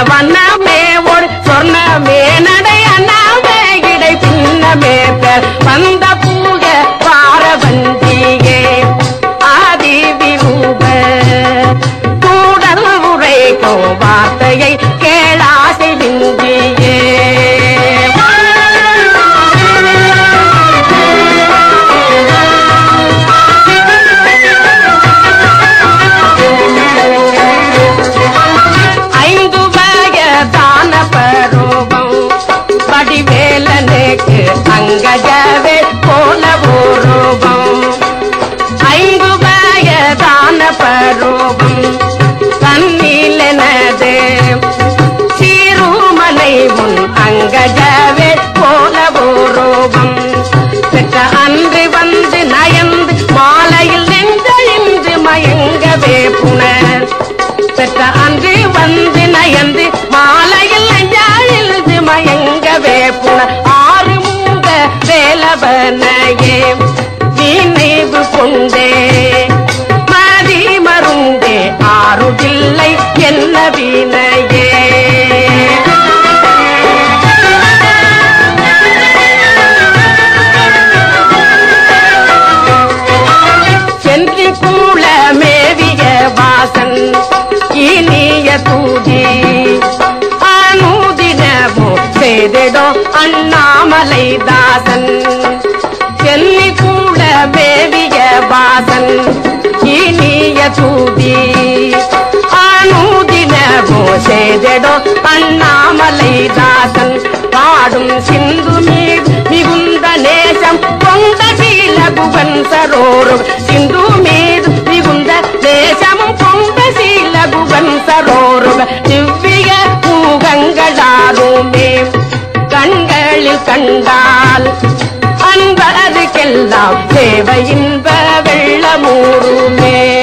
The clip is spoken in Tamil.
வண்ணமே ஒரு சொர்ணமே நடை அண்ணாமே இடை பின்னமே பெர் வந்த பூக பாரவந்தியே ஆதி விரூப கூடல் உரைக்கும் வார்த்தையை கேளாசை விந்தியே ஐந்து வயதான பருவம் படிவேலனுக்கு அங்கஜவே போல உருவம் ஐந்து வயதான பருவம் கண்ணிலனது சீருமலை முன் அங்கஜவே போல உருவம் பெற்ற அன்று வந்து நயந்து மாலையில் நெஞ்சழிந்து மயங்கவே புனர் பெற்ற அன்று வந்து நயந்து மாலையில் நெஞ்சாழிந்து மயங்கவே புனர் ஆறு மூங்க வேலவனையே நினைவு கொண்டே மதி மருந்தே ஆறுதில்லை என்ன வினையே சென்றி கூல மேவிய வாசன் இனிய தூதி அனுதினமோ செய்திடோ அண்ணாமலை தாசன் செல்லி கூட மேவிய வாசன் இனிய தூதி அனுதினமோ செய்திடோ அண்ணாமலை தாசன் பாடும் சிந்து மீது மிகுந்த நேசம் கொண்ட சீலகுவன் சரோரும் சிந்து மீது மிகுந்த நேசமும் கொண்ட சீலகுவன் சரோரும் திவ்ய பூகங்களாருமே கண்களில் கண்டால் அன்பருக்கெல்லாம் தேவ இன்ப வெள்ளமூருமே